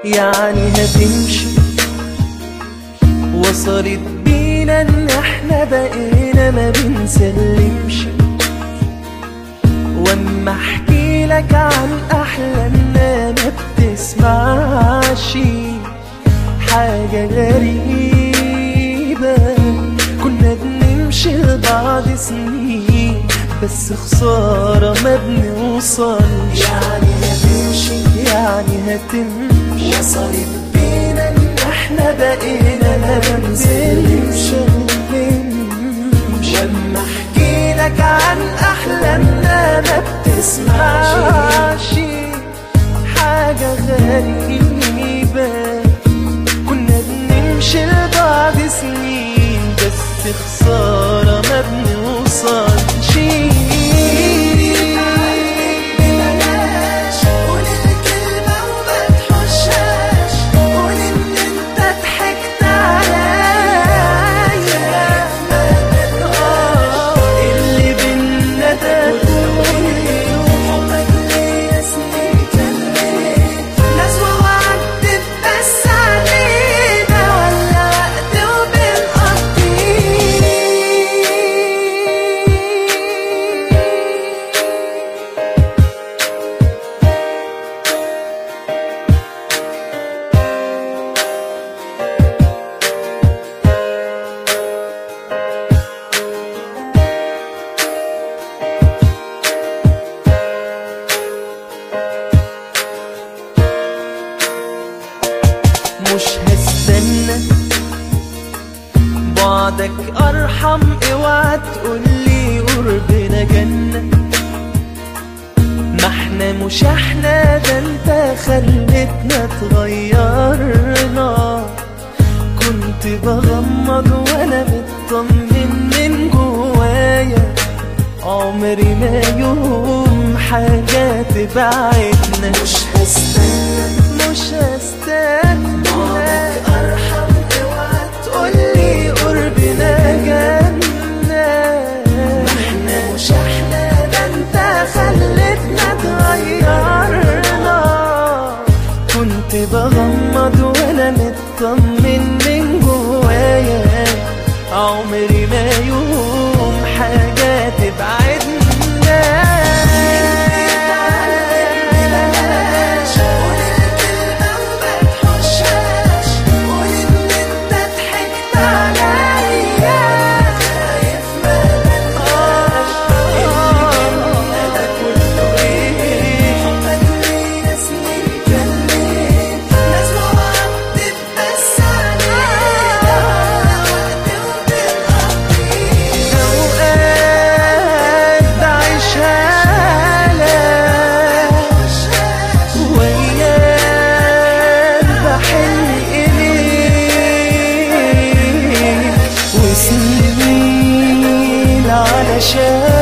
يعني هتمشي وصلت بينا ان احنا بقينا ما بنسلمش واما احكي لك عن احلامنا ما بتسمعش حاجة غريبة كنا بنمشي لبعض سنين بس خسارة ما بنوصلش يعني هتمشي يعني هتمشي وصلت بينا ان احنا بقينا ما بنسلمش لما احكي لك عن احلامنا ما بتسمعش حاجة غريبة كنا بنمشي لبعض سنين بس خسارة ما بنوصلش بلاش قول الكلمة وما تحشاش قول ان انت ضحكت عليا آه، اللي بينا ده كله حبك ليا سنين كملت ناس وعدت بس علينا ولا وقت وبنقضي مش هستنى بعدك ارحم اوعى تقولي قربنا جنة ما احنا مش احنا ده انت خلتنا اتغيرنا كنت بغمض وانا مطمن من جوايا عمري ما يوم حاجة تبعدنا مش هستنى مش هستنى بعدك أرحم اوعى تقولي قربنا جنة احنا مش احنا ده انت خلتنا اتغيرنا كنت بغمض وانا مطمن من جوايا عمري ما يوم حاجة تبعدنا بلاش قول الكلمة وما تحشاش قول ان انت ضحكت عليا خايف ما بلقاش اللي بينا ده كله ايه حبك ليا سنين كملت ناس وعدت بس علينا وقت وبنقضي اوقات بعيشها لك وأيام بحن إليك وسنين علشان